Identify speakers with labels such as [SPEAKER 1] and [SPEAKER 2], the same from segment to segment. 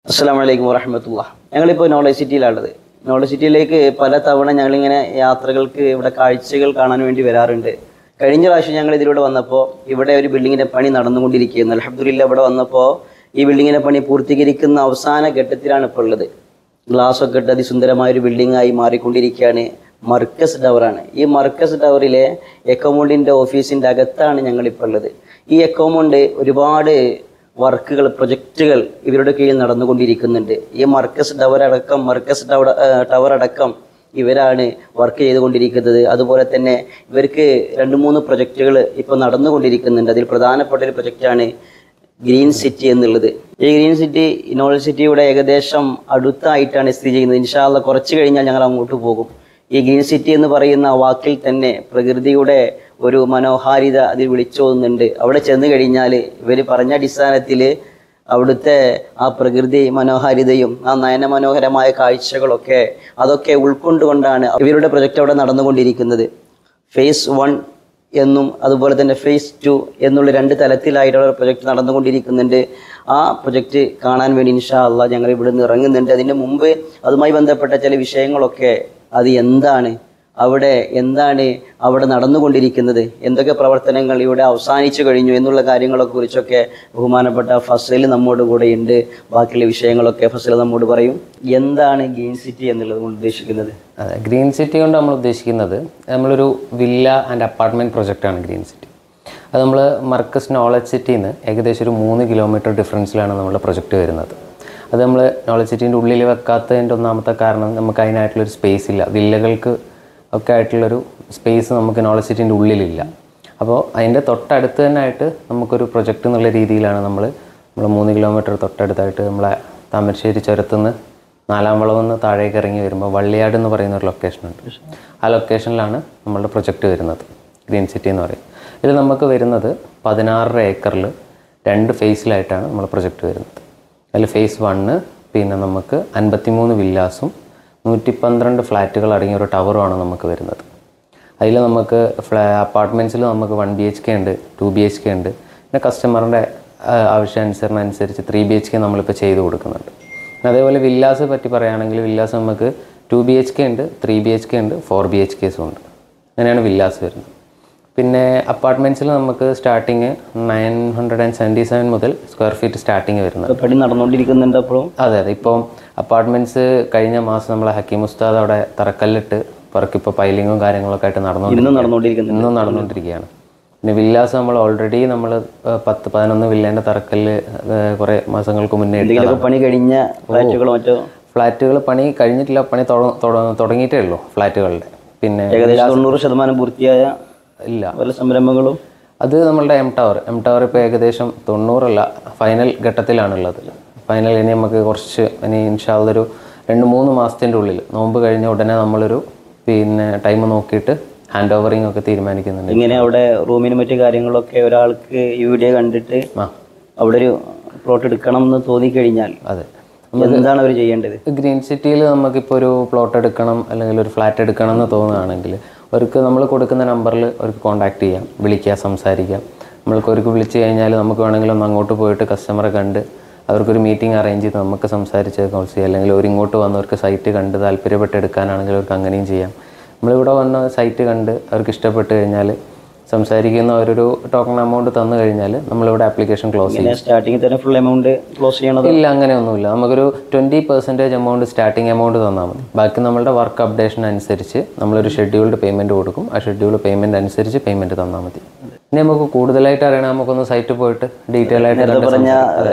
[SPEAKER 1] അസ്സാം വലൈക്കും വറഹമത്തുള്ള ഞങ്ങളിപ്പോൾ നോളജ് സിറ്റിയിലാണുള്ളത് നോളജ് സിറ്റിയിലേക്ക് പല തവണ ഞങ്ങളിങ്ങനെ യാത്രകൾക്ക് ഇവിടെ കാഴ്ചകൾ കാണാൻ വേണ്ടി വരാറുണ്ട് കഴിഞ്ഞ പ്രാവശ്യം ഞങ്ങൾ ഇതിലൂടെ വന്നപ്പോൾ ഇവിടെ ഒരു ബിൽഡിങ്ങിൻ്റെ പണി നടന്നുകൊണ്ടിരിക്കുകയാണ് അലഹദില്ല ഇവിടെ വന്നപ്പോൾ ഈ ബിൽഡിങ്ങിൻ്റെ പണി പൂർത്തീകരിക്കുന്ന അവസാന ഘട്ടത്തിലാണ് ഇപ്പോൾ ഉള്ളത് ഗ്ലാസ് ഒക്കെ ഇട്ട് അതിസുന്ദരമായ ഒരു ബിൽഡിംഗ് ആയി മാറിക്കൊണ്ടിരിക്കുകയാണ് മർക്കസ് ടവറാണ് ഈ മർക്കസ് ടവറിലെ എക്കോമൗണ്ടിൻ്റെ ഓഫീസിൻ്റെ അകത്താണ് ഞങ്ങളിപ്പോൾ ഉള്ളത് ഈ എക്കോമൗണ്ട് ഒരുപാട് വർക്കുകൾ പ്രൊജക്റ്റുകൾ ഇവരുടെ കീഴിൽ നടന്നുകൊണ്ടിരിക്കുന്നുണ്ട് ഈ മർക്കസ് ടവർ അടക്കം മർക്കസ് ടവർ ടവർ അടക്കം ഇവരാണ് വർക്ക് ചെയ്തുകൊണ്ടിരിക്കുന്നത് അതുപോലെ തന്നെ ഇവർക്ക് രണ്ട് മൂന്ന് പ്രൊജക്റ്റുകൾ ഇപ്പോൾ നടന്നുകൊണ്ടിരിക്കുന്നുണ്ട് അതിൽ പ്രധാനപ്പെട്ട ഒരു പ്രൊജക്റ്റാണ് ഗ്രീൻ സിറ്റി എന്നുള്ളത് ഈ ഗ്രീൻ സിറ്റി നോളജ് സിറ്റിയുടെ ഏകദേശം അടുത്തായിട്ടാണ് സ്ഥിതി ചെയ്യുന്നത് ഇൻഷാല്ല കുറച്ച് കഴിഞ്ഞാൽ ഞങ്ങൾ അങ്ങോട്ട് പോകും ഈ ഗ്രീൻ സിറ്റി എന്ന് പറയുന്ന വാക്കിൽ തന്നെ പ്രകൃതിയുടെ ഒരു മനോഹാരിത അതിൽ വിളിച്ചോന്നുന്നുണ്ട് അവിടെ ചെന്ന് കഴിഞ്ഞാൽ ഇവർ പറഞ്ഞ അടിസ്ഥാനത്തിൽ അവിടുത്തെ ആ പ്രകൃതി മനോഹാരിതയും ആ നയന മനോഹരമായ കാഴ്ചകളൊക്കെ അതൊക്കെ ഉൾക്കൊണ്ടുകൊണ്ടാണ് ഇവരുടെ പ്രൊജക്റ്റ് അവിടെ നടന്നുകൊണ്ടിരിക്കുന്നത് ഫേസ് വൺ എന്നും അതുപോലെ തന്നെ ഫേസ് ടു എന്നുള്ള രണ്ട് തലത്തിലായിട്ടുള്ള പ്രൊജക്റ്റ് നടന്നുകൊണ്ടിരിക്കുന്നുണ്ട് ആ പ്രൊജക്റ്റ് കാണാൻ വേണ്ടി ഇൻഷാ അള്ളാഹ് ഞങ്ങൾ ഇവിടുന്ന് ഇറങ്ങുന്നുണ്ട് അതിന് മുമ്പ് അതുമായി ബന്ധപ്പെട്ട ചില വിഷയങ്ങളൊക്കെ അത് എന്താണ് അവിടെ എന്താണ് അവിടെ നടന്നുകൊണ്ടിരിക്കുന്നത് എന്തൊക്കെ പ്രവർത്തനങ്ങൾ ഇവിടെ അവസാനിച്ചു കഴിഞ്ഞു എന്നുള്ള കാര്യങ്ങളെ കുറിച്ചൊക്കെ ബഹുമാനപ്പെട്ട ഫസൽ നമ്മോട് കൂടെ ഉണ്ട് ബാക്കിയുള്ള വിഷയങ്ങളൊക്കെ ഫസൽ നമ്മോട് പറയും എന്താണ് ഗ്രീൻ സിറ്റി എന്നുള്ളത് കൊണ്ട് ഉദ്ദേശിക്കുന്നത്
[SPEAKER 2] അതെ ഗ്രീൻ സിറ്റി കൊണ്ട് നമ്മൾ ഉദ്ദേശിക്കുന്നത് നമ്മളൊരു വില്ല ആൻഡ് അപ്പാർട്ട്മെൻറ്റ് പ്രൊജക്റ്റാണ് ഗ്രീൻ സിറ്റി അത് നമ്മൾ മർക്കസ് നോളജ് സിറ്റിയിൽ നിന്ന് ഏകദേശം ഒരു മൂന്ന് കിലോമീറ്റർ ഡിഫറൻസിലാണ് നമ്മുടെ പ്രൊജക്റ്റ് വരുന്നത് അത് നമ്മൾ നോളജ് സിറ്റീൻ്റെ ഉള്ളിൽ വെക്കാത്തതിൻ്റെ ഒന്നാമത്തെ കാരണം നമുക്ക് അതിനായിട്ടുള്ളൊരു സ്പേസ് ഇല്ല വില്ലകൾക്ക് ഒക്കെ ആയിട്ടുള്ളൊരു സ്പേസ് നമുക്ക് നോളജ് സിറ്റീൻ്റെ ഉള്ളിലില്ല അപ്പോൾ അതിൻ്റെ തൊട്ടടുത്ത് തന്നെ ആയിട്ട് നമുക്കൊരു പ്രൊജക്റ്റ് എന്നുള്ള രീതിയിലാണ് നമ്മൾ നമ്മൾ മൂന്ന് കിലോമീറ്റർ തൊട്ടടുത്തായിട്ട് നമ്മളെ താമരശ്ശേരി ചുരത്തുനിന്ന് നാലാം വളവെന്ന് താഴേക്ക് ഇറങ്ങി വരുമ്പോൾ വള്ളിയാട് എന്ന് പറയുന്ന ഒരു ലൊക്കേഷൻ ഉണ്ട് ആ ലൊക്കേഷനിലാണ് നമ്മളുടെ പ്രൊജക്റ്റ് വരുന്നത് ഗ്രീൻ സിറ്റി എന്ന് പറയും ഇതിൽ നമുക്ക് വരുന്നത് പതിനാറര ഏക്കറിൽ രണ്ട് ഫേസിലായിട്ടാണ് നമ്മുടെ പ്രൊജക്റ്റ് വരുന്നത് അതിൽ ഫേസ് വണ്ണ് പിന്നെ നമുക്ക് അൻപത്തിമൂന്ന് വില്ലാസും നൂറ്റി പന്ത്രണ്ട് ഫ്ലാറ്റുകൾ അടങ്ങിയ ഒരു ടവറുമാണ് നമുക്ക് വരുന്നത് അതിൽ നമുക്ക് ഫ്ലാ അപ്പാർട്ട്മെൻറ്റ്സിൽ നമുക്ക് വൺ ബി എച്ച് കെ ഉണ്ട് ടു ബി എച്ച് കെ ഉണ്ട് പിന്നെ കസ്റ്റമറിൻ്റെ ആവശ്യാനുസരണം അനുസരിച്ച് ത്രീ ബി എച്ച് കെ നമ്മളിപ്പോൾ ചെയ്ത് കൊടുക്കുന്നുണ്ട് പിന്നെ അതേപോലെ വില്ലാസ് പറ്റി പറയുകയാണെങ്കിൽ വില്ലാസ് നമുക്ക് ടു ബി എച്ച് കെ ഉണ്ട് ത്രീ ബി എച്ച് കെ ഉണ്ട് ഫോർ ബി എച്ച് കെസും ഉണ്ട് അങ്ങനെയാണ് വില്ലാസ് വരുന്നത് പിന്നെ അപ്പാർട്ട്മെൻറ്റ്സിൽ നമുക്ക് starting nine hundred and seventy seven മുതൽ സ്ക്വയർ ഫീറ്റ് സ്റ്റാർട്ടിങ് വരുന്നത്
[SPEAKER 1] ഇപ്പൊ പണി നടന്നുകൊണ്ടിരിക്കുന്നുണ്ട് അപ്പോഴും
[SPEAKER 2] അതെ അതെ ഇപ്പം അപ്പാർട്ട്മെന്റ്സ് കഴിഞ്ഞ മാസം നമ്മളെ ഹക്കീം ഉസ്താദ് അവിടെ തറക്കല്ലിട്ട് പുറക്ക് ഇപ്പോൾ പൈലിങ്ങും കാര്യങ്ങളൊക്കെ ആയിട്ട് നടന്നു
[SPEAKER 1] ഇന്നും നടന്നുകൊണ്ടിരിക്കുന്നുണ്ട്
[SPEAKER 2] ഇന്നും നടന്നുകൊണ്ടിരിക്കുകയാണ് പിന്നെ വില്ലാസ് നമ്മൾ ഓൾറെഡി നമ്മൾ പത്ത് പതിനൊന്ന് വില്ലേൻ്റെ തറക്കല്ല് ഏഹ്, കുറേ മാസങ്ങൾക്ക് മുന്നേ എടുത്തതാണ്
[SPEAKER 1] എന്തെങ്കിലുമൊക്കെ പണി കഴിഞ്ഞ ഫ്ലാറ്റുകളോ മറ്റോ
[SPEAKER 2] ഫ്ലാറ്റുകൾ പണി കഴിഞ്ഞിട്ടില്ല പണി തുട- തുട- തുടങ്ങിയിട്ടേ ഉള്ളൂ ഫ്ലാറ്റുകളുടെ പിന്നെ
[SPEAKER 1] ഏകദേശം തൊണ്ണൂറ് ശതമാനം പൂർത്തിയായ
[SPEAKER 2] ഇല്ല
[SPEAKER 1] പല സംരംഭങ്ങളും
[SPEAKER 2] അത് നമ്മളുടെ എം ടവർ എം ടവർ ഇപ്പോൾ ഏകദേശം തൊണ്ണൂറല്ല ഫൈനൽ ഘട്ടത്തിലാണുള്ളത് ഫൈനൽ ഇനി നമുക്ക് കുറച്ച് ഇനി ഇൻഷാല്ല ഒരു രണ്ട് മൂന്ന് മാസത്തിൻ്റെ ഉള്ളിൽ നോമ്പ് കഴിഞ്ഞ ഉടനെ നമ്മളൊരു പിന്നെ ടൈം നോക്കിയിട്ട് ഹാൻഡ് ഓവറിംഗ് ഒക്കെ തീരുമാനിക്കുന്നുണ്ട്
[SPEAKER 1] ഇങ്ങനെ അവിടെ റൂമിനും മറ്റു കാര്യങ്ങളൊക്കെ ഒരാൾക്ക് ഈ വീഡിയോ കണ്ടിട്ട്
[SPEAKER 2] ആ
[SPEAKER 1] അവിടെ ഒരു പ്ലോട്ട് എടുക്കണം എന്ന് തോന്നിക്കഴിഞ്ഞാൽ
[SPEAKER 2] അതെ
[SPEAKER 1] എന്താണ് അവർ ചെയ്യേണ്ടത്
[SPEAKER 2] ഗ്രീൻ സിറ്റിയിൽ നമുക്കിപ്പോൾ ഒരു പ്ലോട്ട് എടുക്കണം അല്ലെങ്കിൽ ഒരു ഫ്ലാറ്റ് എടുക്കണം എന്ന് തോന്നുകയാണെങ്കിൽ അവർക്ക് നമ്മൾ കൊടുക്കുന്ന നമ്പറിൽ അവർക്ക് കോൺടാക്ട് ചെയ്യാം വിളിക്കുക സംസാരിക്കാം നമ്മൾക്ക് അവർക്ക് വിളിച്ച് കഴിഞ്ഞാൽ നമുക്ക് വേണമെങ്കിൽ ഒന്ന് അങ്ങോട്ട് പോയിട്ട് കസ്റ്റമറെ കണ്ട് അവർക്കൊരു മീറ്റിംഗ് അറേഞ്ച് ചെയ്ത് നമുക്ക് സംസാരിച്ച് കൗൺസ് ചെയ്യാം അല്ലെങ്കിൽ അവർ ഇങ്ങോട്ട് വന്നവർക്ക് സൈറ്റ് കണ്ട് താല്പര്യപ്പെട്ട് എടുക്കാനാണെങ്കിൽ അവർക്ക് അങ്ങനെയും ചെയ്യാം നമ്മളിവിടെ വന്ന് സൈറ്റ് കണ്ട് അവർക്ക് ഇഷ്ടപ്പെട്ട് കഴിഞ്ഞാൽ സംസാരിക്കുന്ന അവരൊരു ടോക്കൺ എമൗണ്ട് തന്നു കഴിഞ്ഞാൽ നമ്മളിവിടെ ആപ്ലിക്കേഷൻ ക്ലോസ് ചെയ്യും
[SPEAKER 1] സ്റ്റാർട്ടിങ്ങിൽ തന്നെ ഫുൾ എമൗണ്ട് ക്ലോസ് ചെയ്യണത്
[SPEAKER 2] ഇല്ല അങ്ങനെയൊന്നുമില്ല നമുക്കൊരു twenty percentage amount starting amount തന്നാൽ മതി ബാക്കി നമ്മളുടെ വർക്ക് അപ്ഡേഷൻ അനുസരിച്ച് നമ്മളൊരു ഷെഡ്യൂൾഡ് പേയ്മെൻറ്റ് കൊടുക്കും ആ ഷെഡ്യൂൾ പേയ്മെൻറ്റ് അനുസരിച്ച് പേയ്മെൻറ്റ് തന്നാൽ മതി ഇനി നമുക്ക് കൂടുതലായിട്ട് അറിയണം നമുക്കൊന്ന് സൈറ്റ് പോയിട്ട് ഡീറ്റെയിൽ ആയിട്ട് കണ്ട്
[SPEAKER 1] പറഞ്ഞ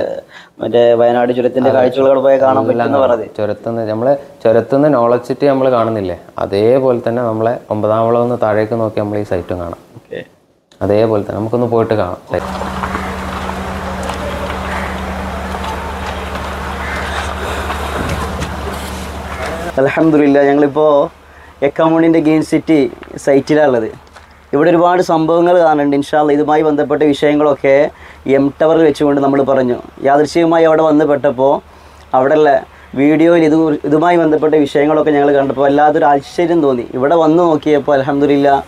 [SPEAKER 1] മറ്റേ വയനാട് ചുരത്തിന്റെ കാഴ്ചകൾ പോയി കാണാൻ പറ്റുന്ന പറഞ്ഞത്
[SPEAKER 2] ചുരത്തുനിന്ന് നമ്മളെ ചുരത്തുനിന്ന് നോളജ് സിറ്റി നമ്മൾ കാണുന്നില്ലേ അതേപോലെ തന്നെ നമ്മളെ ഒമ്പതാം വളം ഒന്ന് താഴേക്ക് നോക്കി നമ്മൾ ഈ സൈറ്റും കാണാം
[SPEAKER 1] ഓക്കെ
[SPEAKER 2] അതേപോലെ തന്നെ നമുക്കൊന്ന് പോയിട്ട് കാണാം സൈറ്റ്
[SPEAKER 1] അലഹമില്ല ഞങ്ങളിപ്പോൾ എക്കമൗണ്ടിൻ്റെ ഗെയിം സിറ്റി സൈറ്റിലാണുള്ളത് ഇവിടെ ഒരുപാട് സംഭവങ്ങൾ കാണുന്നുണ്ട് ഇൻഷാല്ല ഇതുമായി ബന്ധപ്പെട്ട വിഷയങ്ങളൊക്കെ എം ടവറിൽ വെച്ചുകൊണ്ട് നമ്മൾ പറഞ്ഞു യാദൃശ്ചികമായി അവിടെ വന്ന് പെട്ടപ്പോൾ അവിടെയുള്ള വീഡിയോയിൽ ഇത് ഇതുമായി ബന്ധപ്പെട്ട വിഷയങ്ങളൊക്കെ ഞങ്ങൾ കണ്ടപ്പോൾ വല്ലാതൊരു ആശ്ചര്യം തോന്നി ഇവിടെ വന്ന് നോക്കിയപ്പോൾ അലഹമില്ല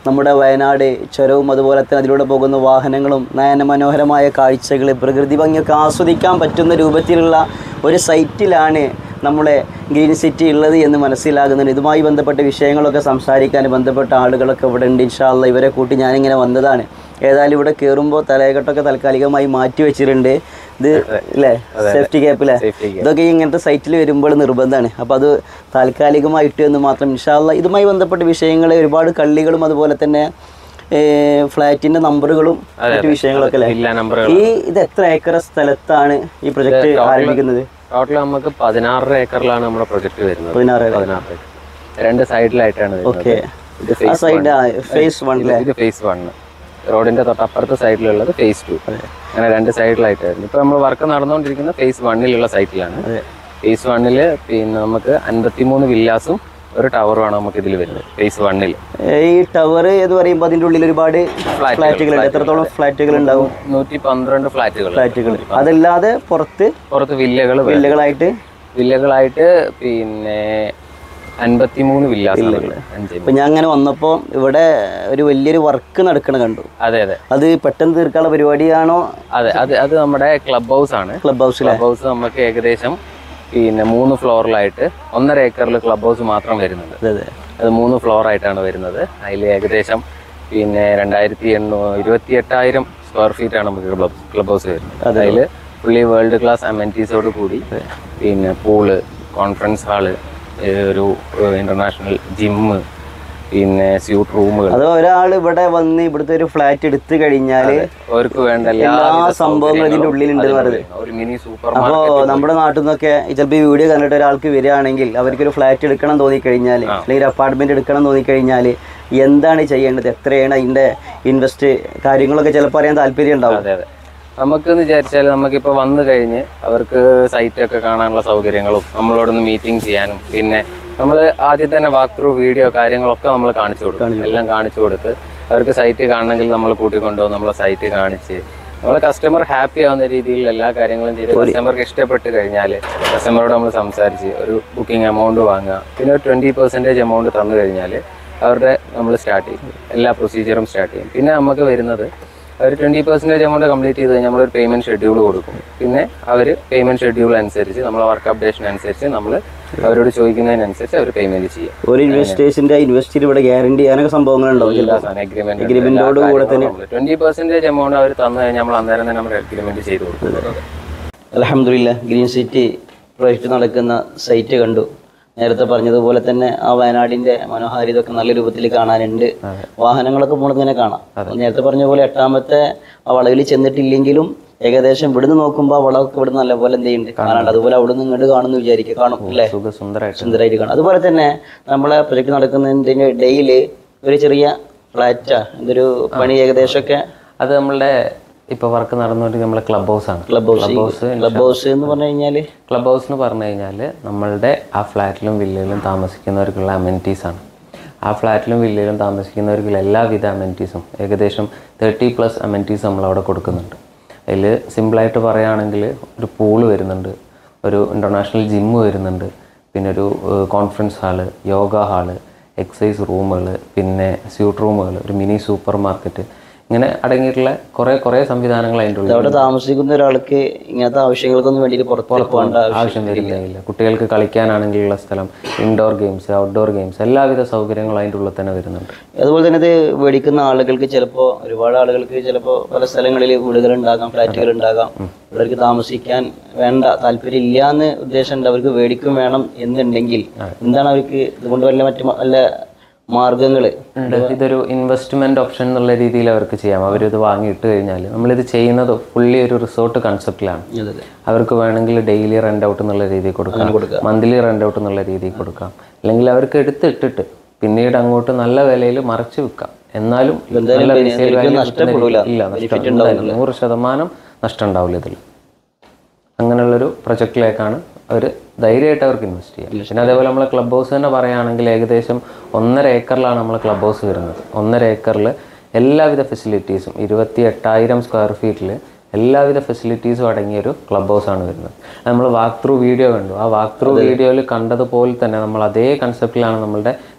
[SPEAKER 1] നമ്മുടെ വയനാട് ചുരവും അതുപോലെ തന്നെ അതിലൂടെ പോകുന്ന വാഹനങ്ങളും നയനമനോഹരമായ കാഴ്ചകൾ പ്രകൃതി ഭംഗിയൊക്കെ ആസ്വദിക്കാൻ പറ്റുന്ന രൂപത്തിലുള്ള ഒരു സൈറ്റിലാണ് നമ്മുടെ ഗ്രീൻ സിറ്റി ഉള്ളത് എന്ന് മനസ്സിലാകുന്നുണ്ട് ഇതുമായി ബന്ധപ്പെട്ട വിഷയങ്ങളൊക്കെ സംസാരിക്കാൻ ബന്ധപ്പെട്ട ആളുകളൊക്കെ ഇവിടെ ഉണ്ട് ഇൻഷാല്ല ഇവരെ കൂട്ടി ഞാനിങ്ങനെ വന്നതാണ് ഏതായാലും ഇവിടെ കയറുമ്പോൾ തലകെട്ടൊക്കെ താൽക്കാലികമായി മാറ്റി വെച്ചിട്ടുണ്ട് ഇത് അല്ലേ സേഫ്റ്റി ക്യാപ്പ് അല്ലേ ഇതൊക്കെ ഇങ്ങനത്തെ സൈറ്റിൽ വരുമ്പോൾ നിർബന്ധമാണ് അപ്പോൾ അത് താൽക്കാലികമായിട്ട് എന്ന് മാത്രം ഇൻഷാല്ല ഇതുമായി ബന്ധപ്പെട്ട വിഷയങ്ങൾ ഒരുപാട് കള്ളികളും അതുപോലെ തന്നെ ഫ്ലാറ്റിന്റെ നമ്പറുകളും മറ്റു വിഷയങ്ങളൊക്കെ അല്ലേ
[SPEAKER 2] വില്ല നമ്പറുകൾ
[SPEAKER 1] ഈ ഇത് എത്ര ഏക്കർ സ്ഥലത്താണ് ഈ പ്രൊജക്ട് ആരംഭിക്കുന്നത്
[SPEAKER 2] ടോട്ടൽ നമുക്ക് പതിനാറര ഏക്കറിലാണ് നമ്മുടെ പ്രൊജക്ട് വരുന്നത്
[SPEAKER 1] പതിനാറ്
[SPEAKER 2] പതിനാറ് ഏക്കർ രണ്ട് സൈഡിലായിട്ടാണ് വരുന്നത്
[SPEAKER 1] ഓക്കെ
[SPEAKER 2] ഇത്
[SPEAKER 1] ആ
[SPEAKER 2] ഫേസ്
[SPEAKER 1] സൈഡ് ഫേസ് വൺ
[SPEAKER 2] ഇത് ഇത് ഫേസ് വൺ റോഡിന്റെ തൊട്ടപ്പുറത്തെ സൈഡിലുള്ളത് ഫേസ് ടു അങ്ങനെ രണ്ട് സൈഡിലായിട്ടായിരുന്നു ഇപ്പൊ നമ്മൾ വർക്ക് നടന്നുകൊണ്ടിരിക്കുന്ന ഫേസ് വണ്ണിലുള്ള സൈറ്റിലാണ് ഫേസ് വണ്ണില് പിന്നെ നമുക്ക് അൻപത്തിമൂന്ന് വില്ലാസും ഒരു ടവറുമാണ് നമുക്ക് ഇതിൽ വരുന്നത് ഫേസ് വണ്ണിൽ
[SPEAKER 1] ഈ ടവർ എന്ന് പറയുമ്പോൾ അതിന്റെ ഉള്ളിൽ ഒരുപാട് ഫ്ലാറ്റുകൾ ഉണ്ട് എത്രത്തോളം ഫ്ലാറ്റുകൾ ഉണ്ടാവും
[SPEAKER 2] നൂറ്റി പന്ത്രണ്ട് ഫ്ലാറ്റുകൾ
[SPEAKER 1] ഫ്ലാറ്റുകൾ അതല്ലാതെ പുറത്ത്
[SPEAKER 2] പുറത്ത് വില്ലകൾ
[SPEAKER 1] വില്ലകളായിട്ട്
[SPEAKER 2] വില്ലകളായിട്ട് പിന്നെ അൻപത്തിമൂന്ന് വില്ലാസ് അഞ്ച്
[SPEAKER 1] ഇപ്പൊ ഞാൻ അങ്ങനെ വന്നപ്പോ ഇവിടെ ഒരു വലിയൊരു വർക്ക് നടക്കണ കണ്ടു
[SPEAKER 2] അതെ അതെ
[SPEAKER 1] അത് പെട്ടെന്ന് തീർക്കാനുള്ള പരിപാടിയാണോ
[SPEAKER 2] അതെ അത് അത് നമ്മുടെ ക്ലബ് ഹൗസ് ആണ്
[SPEAKER 1] ക്ലബ് ഹൗസിലെ
[SPEAKER 2] ക്ലബ് ഹൗസ് നമുക്ക് ഏകദേശം പിന്നെ മൂന്ന് ഫ്ലോറിലായിട്ട് ഒന്നര ഏക്കറിൽ ക്ലബ് ഹൗസ് മാത്രം വരുന്നുണ്ട്
[SPEAKER 1] അതെ അതെ
[SPEAKER 2] അത് മൂന്ന് ഫ്ലോർ ആയിട്ടാണ് വരുന്നത് അതിൽ ഏകദേശം പിന്നെ രണ്ടായിരത്തി എണ്ണൂ ഇരുപത്തി എട്ടായിരം സ്ക്വയർ ഫീറ്റ് ആണ് നമുക്ക് ക്ലബ് ക്ലബ് ഹൗസ് വരുന്നത് അതിൽ ഫുള്ളി വേൾഡ് ക്ലാസ് അമെനിറ്റീസോട് കൂടി പിന്നെ പൂള് കോൺഫറൻസ് ഹാള് ഒരു ഇന്റർനാഷണൽ ജിമ്മ് പിന്നെ സ്യൂട്ട് റൂമുകൾ
[SPEAKER 1] അത് ഒരാൾ ഇവിടെ വന്ന് ഇവിടുത്തെ ഒരു ഫ്ലാറ്റ് എടുത്തു കഴിഞ്ഞാല്
[SPEAKER 2] അവർക്ക് വേണ്ട എല്ലാ
[SPEAKER 1] സംഭവങ്ങളും ഇതിന്റെ ഉള്ളിലുണ്ട് പറയുന്നത്
[SPEAKER 2] ഒരു മിനി സൂപ്പർ
[SPEAKER 1] അപ്പോ നമ്മുടെ നാട്ടിൽ നിന്നൊക്കെ ചിലപ്പോൾ ഈ വീഡിയോ കണ്ടിട്ട് ഒരാൾക്ക് വരികയാണെങ്കിൽ അവർക്ക് ഒരു ഫ്ലാറ്റ് എടുക്കണം തോന്നിക്കഴിഞ്ഞാൽ അല്ലെങ്കിൽ അപ്പാർട്ട്മെന്റ് എടുക്കണം തോന്നിക്കഴിഞ്ഞാൽ എന്താണ് ചെയ്യേണ്ടത് എത്രയാണ് അതിന്റെ ഇൻവെസ്റ്റ് കാര്യങ്ങളൊക്കെ ചിലപ്പോൾ അറിയാൻ താല്പര്യം ഉണ്ടാവും
[SPEAKER 2] അതെ അതെ നമുക്കെന്ന് വിചാരിച്ചാൽ നമുക്കിപ്പോൾ വന്നു കഴിഞ്ഞ് അവർക്ക് സൈറ്റൊക്കെ കാണാനുള്ള സൗകര്യങ്ങളും നമ്മളോടൊന്ന് മീറ്റിംഗ് ചെയ്യാനും പിന്നെ നമ്മൾ ആദ്യം തന്നെ വാക്ക് ത്രൂ വീഡിയോ കാര്യങ്ങളൊക്കെ നമ്മൾ കാണിച്ചു കൊടുക്കും എല്ലാം കാണിച്ചു കൊടുത്ത് അവർക്ക് സൈറ്റ് കാണണമെങ്കിൽ നമ്മൾ കൂട്ടിക്കൊണ്ടുപോകും നമ്മളെ സൈറ്റ് കാണിച്ച് നമ്മളെ കസ്റ്റമർ ഹാപ്പി ആവുന്ന രീതിയിൽ എല്ലാ കാര്യങ്ങളും ചെയ്ത് കസ്റ്റമർക്ക് ഇഷ്ടപ്പെട്ട് കഴിഞ്ഞാൽ കസ്റ്റമറോട് നമ്മൾ സംസാരിച്ച് ഒരു ബുക്കിംഗ് എമൗണ്ട് വാങ്ങുക പിന്നെ ഒരു ട്വൻറ്റി പെർസെൻറ്റേജ് എമൗണ്ട് തന്നു കഴിഞ്ഞാൽ അവരുടെ നമ്മൾ സ്റ്റാർട്ട് ചെയ്യും എല്ലാ പ്രൊസീജിയറും സ്റ്റാർട്ട് ചെയ്യും പിന്നെ നമുക്ക് വരുന്നത് അവർ ട്വൻറ്റി പെർസെൻറ്റേജ് എമൗണ്ട് കംപ്ലീറ്റ് ചെയ്ത് കഴിഞ്ഞാൽ നമ്മളൊരു പേയ്മെൻറ്റ് ഷെഡ്യൂൾ കൊടുക്കും പിന്നെ അവർ പേയ്മെൻറ്റ് ഷെഡ്യൂൾ അനുസരിച്ച് നമ്മളെ വർക്ക് അപ്ഡേഷൻ അനുസരിച്ച് നമ്മൾ അവരോട് ചോദിക്കുന്നതിനനുസരിച്ച് അവർ പേയ്മെൻറ്റ് ചെയ്യും
[SPEAKER 1] ഒരു ഇൻവെസ്റ്റേഴ്സിന്റെ ഇൻവെസ്റ്റിൽ ഇവിടെ ഗ്യാരണ്ടി അങ്ങനെയൊക്കെ സംഭവങ്ങളുണ്ടാവും ചിലപ്പോൾ
[SPEAKER 2] അഗ്രിമെന്റ്
[SPEAKER 1] Agreement-ഓട് കൂടെ തന്നെ
[SPEAKER 2] ട്വന്റി പെർസെന്റേജ് എമൗണ്ട് അവർ തന്നു കഴിഞ്ഞാൽ നമ്മൾ അന്നേരം തന്നെ നമ്മൾ അഗ്രിമെന്റ് ചെയ്ത് കൊടുക്കും
[SPEAKER 1] അലഹമില്ല ഗ്രീൻ സിറ്റി പ്രൊജക്റ്റ് നടക്കുന്ന സൈറ്റ് കണ്ടു നേരത്തെ പറഞ്ഞതുപോലെ തന്നെ ആ വയനാടിന്റെ മനോഹാരിതൊക്കെ നല്ല രൂപത്തിൽ കാണാനുണ്ട് വാഹനങ്ങളൊക്കെ പോണത് ഇങ്ങനെ കാണാം നേരത്തെ പറഞ്ഞ പോലെ എട്ടാമത്തെ ആ വളവിൽ ചെന്നിട്ടില്ലെങ്കിലും ഏകദേശം ഇവിടുന്ന് നോക്കുമ്പോൾ ആ വളമൊക്കെ ഇവിടെ നല്ലപോലെ എന്ത് ചെയ്യുന്നുണ്ട് കാണാണ്ട് അതുപോലെ അവിടെ നിന്ന് ഇങ്ങോട്ട് കാണുന്നു വിചാരിക്കുക കാണും അല്ലേ
[SPEAKER 2] സുഖ സുന്ദരമായിട്ട്
[SPEAKER 1] സുന്ദരമായിട്ട് കാണാം അതുപോലെ തന്നെ നമ്മളെ പ്രൊജക്ട് നടക്കുന്നതിന്റെ ഇടയിൽ ഒരു ചെറിയ ഫ്ലാറ്റാ എന്തൊരു പണി ഏകദേശമൊക്കെ
[SPEAKER 2] അത് നമ്മളുടെ ഇപ്പൊ വർക്ക് നടന്നുകൊണ്ടിരിക്കുന്ന നമ്മളെ ക്ലബ് ഹൗസ് ആണ്
[SPEAKER 1] ക്ലബ് ഹൗസ് ക്ലബ് ഹൗസ് എന്ന് പറഞ്ഞു കഴിഞ്ഞാൽ
[SPEAKER 2] ക്ലബ് ഹൗസ് എന്ന് പറഞ്ഞു കഴിഞ്ഞാൽ നമ്മളുടെ ആ ഫ്ലാറ്റിലും വില്ലയിലും താമസിക്കുന്നവർക്കുള്ള അമെനിറ്റീസ് ആണ് ആ ഫ്ലാറ്റിലും വില്ലയിലും താമസിക്കുന്നവർക്കുള്ള എല്ലാവിധ അമെനിറ്റീസും ഏകദേശം തേർട്ടി പ്ലസ് അമെനിറ്റീസ് നമ്മളവിടെ കൊടുക്കുന്നുണ്ട് അതിൽ സിമ്പിളായിട്ട് പറയുകയാണെങ്കിൽ ഒരു പൂള് വരുന്നുണ്ട് ഒരു ഇൻ്റർനാഷണൽ ജിമ്മ് വരുന്നുണ്ട് പിന്നെ ഒരു conference hall yoga hall exercise റൂമുകൾ പിന്നെ സ്യൂട്ട് റൂമുകൾ ഒരു മിനി സൂപ്പർ മാർക്കറ്റ് ഇങ്ങനെ അടങ്ങിയിട്ടുള്ള കുറേ കുറേ സംവിധാനങ്ങൾ അതിൻ്റെ ഉള്ളിൽ
[SPEAKER 1] അവിടെ താമസിക്കുന്ന ഒരാൾക്ക് ഇങ്ങനത്തെ ആവശ്യങ്ങൾക്കൊന്നും വേണ്ടിയിട്ട് പുറത്ത് പോകേണ്ട ആവശ്യം
[SPEAKER 2] ആവശ്യം വരുന്നില്ല കുട്ടികൾക്ക് കളിക്കാനാണെങ്കിലുള്ള സ്ഥലം ഇൻഡോർ ഗെയിംസ് ഔട്ട്ഡോർ ഗെയിംസ് എല്ലാവിധ സൗകര്യങ്ങളും അതിൻ്റെ ഉള്ളിൽ തന്നെ വരുന്നുണ്ട്
[SPEAKER 1] അതുപോലെ തന്നെ ഇത് മേടിക്കുന്ന ആളുകൾക്ക് ചിലപ്പോൾ ഒരുപാട് ആളുകൾക്ക് ചിലപ്പോൾ പല സ്ഥലങ്ങളിൽ വീടുകൾ ഉണ്ടാകാം ഫ്ലാറ്റുകൾ ഉണ്ടാകാം അവർക്ക് താമസിക്കാൻ വേണ്ട താല്പര്യം ഇല്ല എന്ന് ഉദ്ദേശമുണ്ട് അവർക്ക് മേടിക്കും വേണം എന്നുണ്ടെങ്കിൽ എന്താണ് അവർക്ക് ഇതുകൊണ്ട് വല്ല മറ്റു മ- വല്ല മാർഗങ്ങൾ
[SPEAKER 2] ഉണ്ട്. ഇതൊരു ഇൻവെസ്റ്റ്മെന്റ് ഓപ്ഷൻ എന്നുള്ള രീതിയിൽ അവർക്ക് ചെയ്യാം അവരിത് വാങ്ങിയിട്ട് കഴിഞ്ഞാൽ നമ്മളിത് ചെയ്യുന്നത് ഫുള്ളി ഒരു റിസോർട്ട് കൺസെപ്റ്റിലാണ് അവർക്ക് വേണമെങ്കിൽ ഡെയിലി റെന്റ് ഔട്ട് എന്നുള്ള രീതിയിൽ കൊടുക്കാം മന്ത്ലി റെന്റ് ഔട്ട് എന്നുള്ള രീതിയിൽ കൊടുക്കാം അല്ലെങ്കിൽ അവർക്ക് എടുത്തിട്ടിട്ട് പിന്നീട് അങ്ങോട്ട് നല്ല വിലയിൽ മറച്ചു വിൽക്കാം എന്നാലും നല്ല resale value കിട്ടുന്ന രീതി- ഇല്ല നഷ്ടം എന്തായാലും നൂറ് ശതമാനം നഷ്ടം ഉണ്ടാവില്ല ഇതിൽ അങ്ങനെയുള്ളൊരു പ്രൊജക്റ്റിലേക്കാണ് അവർ ധൈര്യമായിട്ട് അവർക്ക് ഇൻവെസ്റ്റ് ചെയ്യാം പിന്നെ അതേപോലെ നമ്മളെ ക്ലബ് ഹൗസ് തന്നെ പറയുകയാണെങ്കിൽ ഏകദേശം ഒന്നര ഏക്കറിലാണ് നമ്മളെ ക്ലബ് ഹൗസ് വരുന്നത് ഒന്നര ഏക്കറിൽ എല്ലാവിധ ഫെസിലിറ്റീസും ഇരുപത്തി എട്ടായിരം സ്ക്വയർ ഫീറ്റിൽ എല്ലാവിധ ഫെസിലിറ്റീസും അടങ്ങിയ ഒരു ക്ലബ് ഹൗസ് ആണ് വരുന്നത് നമ്മൾ വാക്ക് ത്രൂ വീഡിയോ കണ്ടു ആ വാക്ക് ത്രൂ വീഡിയോയിൽ കണ്ടതുപോലെ തന്നെ നമ്മൾ അതേ കൺസെപ്റ്റിലാണ് നമ്മളുടെ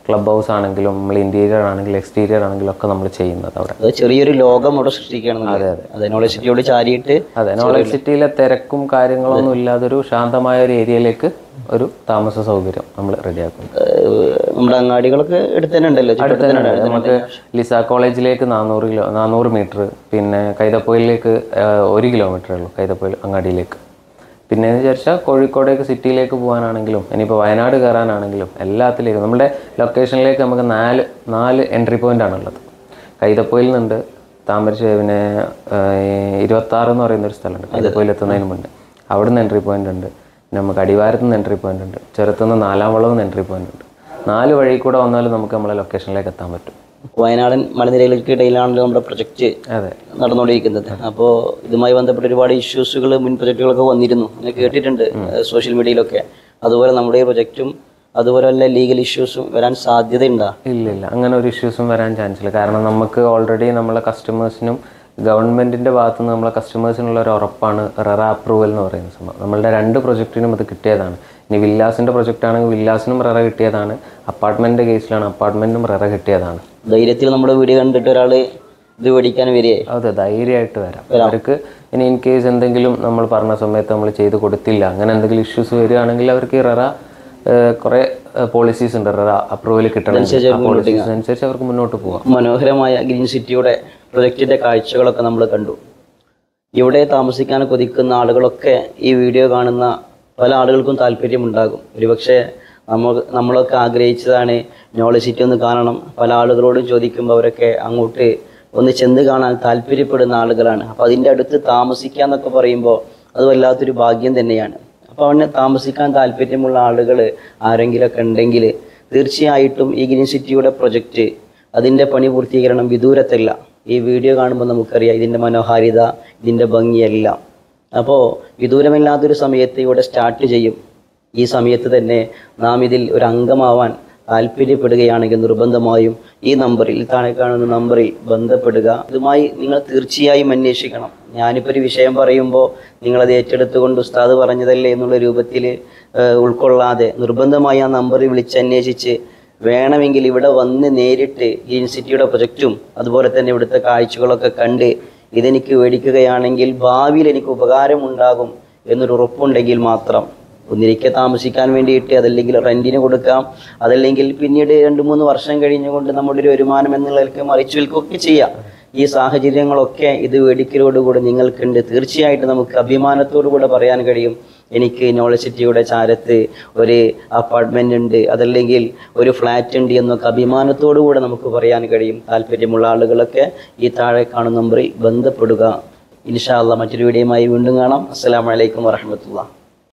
[SPEAKER 2] ക്ലബ് ഹൗസ് ആണെങ്കിലും നമ്മൾ ഇൻറ്റീരിയർ ആണെങ്കിലും എക്സ്റ്റീരിയർ ആണെങ്കിലും ഒക്കെ നമ്മൾ ചെയ്യുന്നത് അവിടെ
[SPEAKER 1] അത് ചെറിയൊരു ലോകം അവിടെ സൃഷ്ടിക്കുകയാണ് അതെ അതെ നോളജ് സിറ്റിയോട് ചാരിയിട്ട്
[SPEAKER 2] അതെ നോളജ് സിറ്റിയിലെ തിരക്കും കാര്യങ്ങളൊന്നും ഇല്ലാതൊരു ശാന്തമായ ഒരു ഏരിയയിലേക്ക് ഒരു താമസ സൗകര്യം നമ്മൾ റെഡിയാക്കും
[SPEAKER 1] ഏഹ്, നമ്മുടെ അങ്ങാടികളൊക്കെ എടുത്ത് തന്നെ ഉണ്ടല്ലോ ചുറ്റുവട്ടത്ത് തന്നെ ഉണ്ട്.
[SPEAKER 2] നമുക്ക് ലിസ കോളേജിലേക്ക് നാനൂറ് കിലോ നാനൂറ് മീറ്റർ പിന്നെ കൈതപ്പൊയിലേക്ക് ആഹ്, ഒരു കിലോമീറ്ററേ ഉള്ളൂ കൈതപ്പൊയിൽ അങ്ങാടിയിലേക്ക് പിന്നെ എന്ന് വിചാരിച്ചാൽ കോഴിക്കോടേക്ക് സിറ്റിയിലേക്ക് പോകാനാണെങ്കിലും ഇനിയിപ്പോൾ വയനാട് കയറാനാണെങ്കിലും എല്ലാത്തിലേക്കും നമ്മുടെ ലൊക്കേഷനിലേക്ക് നമുക്ക് നാല് നാല് എൻട്രി പോയിന്റ് ആണുള്ളത് കൈതപ്പൊയിൽ നിന്നുണ്ട് താമരശ്ശേരി പിന്നെ ഇരുപത്താറ് എന്ന് പറയുന്ന ഒരു സ്ഥലമുണ്ട് കൈതപ്പൊയിൽ എത്തുന്നതിന് മുന്നേ അവിടുന്ന് എൻട്രി പോയിന്റ് ഉണ്ട് പിന്നെ നമുക്ക് അടിവാരത്ത് നിന്ന് എൻട്രി പോയിന്റ് ഉണ്ട് ചെറുത്തുനിന്ന് നാലാം വളവ് നിന്ന് എൻട്രി പോയിന്റ് ഉണ്ട് നാല് വഴി കൂടെ വന്നാലും നമുക്ക് നമ്മളെ ലൊക്കേഷനിലേക്ക് എത്താൻ പറ്റും
[SPEAKER 1] വയനാടൻ മലനിരകൾക്ക് ഇടയിലാണല്ലോ നമ്മുടെ പ്രൊജക്റ്റ്
[SPEAKER 2] അതെ
[SPEAKER 1] നടന്നുകൊണ്ടിരിക്കുന്നത് അപ്പോൾ ഇതുമായി ബന്ധപ്പെട്ട് ഒരുപാട് ഇഷ്യൂസുകൾ മുൻ പ്രൊജക്റ്റുകളൊക്കെ വന്നിരുന്നു അങ്ങനെ കേട്ടിട്ടുണ്ട് സോഷ്യൽ മീഡിയയിലൊക്കെ അതുപോലെ നമ്മുടെ ഈ പ്രൊജക്റ്റും അതുപോലെ വല്ല ലീഗൽ ഇഷ്യൂസും വരാൻ സാധ്യതയുണ്ടാ
[SPEAKER 2] ഇല്ല ഇല്ല അങ്ങനെ ഒരു ഇഷ്യൂസും വരാൻ ചാൻസ് ഇല്ല കാരണം നമുക്ക് ഓൾറെഡി നമ്മളെ കസ്റ്റമേഴ്സിനും ഗവൺമെന്റിന്റെ ഭാഗത്തു നിന്ന് നമ്മളെ കസ്റ്റമേഴ്സിനുള്ള ഒരു ഉറപ്പാണ് റെറ അപ്രൂവൽ എന്ന് പറയുന്ന സംഭവം നമ്മളുടെ രണ്ട് പ്രൊജക്റ്റിനും ഇത് കിട്ടിയതാണ് ഇനി വില്ലാസിന്റെ പ്രൊജക്റ്റ് ആണെങ്കിൽ വില്ലാസിനും റെറ കിട്ടിയതാണ് അപ്പാർട്ട്മെന്റിന്റെ കേസിലാണ് അപ്പാർട്ട്മെന്റിനും റെറ കിട്ടിയതാണ്
[SPEAKER 1] ധൈര്യത്തിൽ നമ്മുടെ വീഡിയോ കണ്ടിട്ട് ഒരാൾ ഇത് മേടിക്കാൻ വരികയായി
[SPEAKER 2] അതെ ധൈര്യമായിട്ട് വരാം അവർക്ക് ഇനി ഇൻ കേസ് എന്തെങ്കിലും നമ്മൾ പറഞ്ഞ സമയത്ത് നമ്മൾ ചെയ്ത് കൊടുത്തില്ല അങ്ങനെ എന്തെങ്കിലും ഇഷ്യൂസ് വരികയാണെങ്കിൽ അവർക്ക് ഈ റെറ കുറെ പോളിസീസ് ഉണ്ട് റെറ അപ്രൂവൽ കിട്ടണമെങ്കിൽ ആ പോളിസീസ് അനുസരിച്ച് അവർക്ക് മുന്നോട്ട് പോകാം
[SPEAKER 1] മനോഹരമായ ഗ്രീൻ സിറ്റിയുടെ പ്രൊജക്റ്റിന്റെ കാഴ്ചകളൊക്കെ നമ്മൾ കണ്ടു ഇവിടെ താമസിക്കാൻ കൊതിക്കുന്ന ആളുകളൊക്കെ ഈ വീഡിയോ കാണുന്ന പല ആളുകൾക്കും താല്പര്യമുണ്ടാകും ഒരുപക്ഷെ നമ്മൾ നമ്മളൊക്കെ ആഗ്രഹിച്ചതാണ് നോളജ് സിറ്റി ഒന്ന് കാണണം പല ആളുകളോടും ചോദിക്കുമ്പോൾ അവരൊക്കെ അങ്ങോട്ട് ഒന്ന് ചെന്ന് കാണാൻ താല്പര്യപ്പെടുന്ന ആളുകളാണ് അപ്പോൾ അതിൻ്റെ അടുത്ത് താമസിക്കുക എന്നൊക്കെ പറയുമ്പോൾ അത് വല്ലാത്തൊരു ഭാഗ്യം തന്നെയാണ് അപ്പോൾ അവന് താമസിക്കാൻ താല്പര്യമുള്ള ആളുകൾ ആരെങ്കിലുമൊക്കെ ഉണ്ടെങ്കിൽ തീർച്ചയായിട്ടും ഈ ഗ്രീൻ സിറ്റിയുടെ പ്രൊജക്റ്റ് അതിൻ്റെ പണി പൂർത്തീകരണം വിദൂരത്തല്ല ഈ വീഡിയോ കാണുമ്പോൾ നമുക്കറിയാം ഇതിൻ്റെ മനോഹാരിത ഇതിൻ്റെ ഭംഗിയെല്ലാം അപ്പോൾ വിദൂരമില്ലാത്തൊരു സമയത്ത് ഇവിടെ സ്റ്റാർട്ട് ചെയ്യും ഈ സമയത്ത് തന്നെ നാം ഇതിൽ ഒരു അംഗമാവാൻ താല്പര്യപ്പെടുകയാണെങ്കിൽ നിർബന്ധമായും ഈ നമ്പറിൽ താഴെ കാണുന്ന നമ്പറിൽ ബന്ധപ്പെടുക ഇതുമായി നിങ്ങൾ തീർച്ചയായും അന്വേഷിക്കണം ഞാനിപ്പോൾ ഒരു വിഷയം പറയുമ്പോൾ നിങ്ങളത് ഏറ്റെടുത്തുകൊണ്ട് ഉസ്താദ് പറഞ്ഞതല്ലേ എന്നുള്ള രൂപത്തിൽ ഉൾക്കൊള്ളാതെ നിർബന്ധമായി ആ നമ്പറിൽ വിളിച്ചന്വേഷിച്ച് വേണമെങ്കിൽ ഇവിടെ വന്ന് നേരിട്ട് യൂണിവേഴ്സിറ്റിയുടെ പ്രൊജക്റ്റും അതുപോലെ തന്നെ ഇവിടുത്തെ കാഴ്ചകളൊക്കെ കണ്ട് ഇതെനിക്ക് മേടിക്കുകയാണെങ്കിൽ ഭാവിയിൽ എനിക്ക് ഉപകാരമുണ്ടാകും എന്നൊരു ഉറപ്പുണ്ടെങ്കിൽ മാത്രം ഒന്നിരിക്കെ താമസിക്കാൻ വേണ്ടിയിട്ട് അതല്ലെങ്കിൽ റെന്റിന് കൊടുക്കാം അതല്ലെങ്കിൽ പിന്നീട് രണ്ട് മൂന്ന് വർഷം കഴിഞ്ഞുകൊണ്ട് നമ്മുടെ ഒരു വരുമാനം എന്നുള്ളതിലേക്ക് മറിച്ചു വിൽക്കുകയൊക്കെ ചെയ്യാം ഈ സാഹചര്യങ്ങളൊക്കെ ഇത് മേടിക്കലോടുകൂടി നിങ്ങൾക്കുണ്ട് തീർച്ചയായിട്ടും നമുക്ക് അഭിമാനത്തോടു കൂടെ പറയാൻ കഴിയും എനിക്ക് നോളജ് സിറ്റിയുടെ ചാരത്ത് ഒരു അപ്പാർട്ട്മെന്റ് ഉണ്ട് അതല്ലെങ്കിൽ ഒരു ഫ്ലാറ്റ് ഉണ്ട് എന്നൊക്കെ അഭിമാനത്തോടു കൂടെ നമുക്ക് പറയാൻ കഴിയും താല്പര്യമുള്ള ആളുകളൊക്കെ ഈ താഴെ കാണുന്ന നമ്പറിൽ ബന്ധപ്പെടുക ഇൻഷാ അള്ളാ മറ്റൊരു വീഡിയോയുമായി വീണ്ടും കാണാം അസ്സലാമു അലൈക്കും വറഹമത്തുള്ള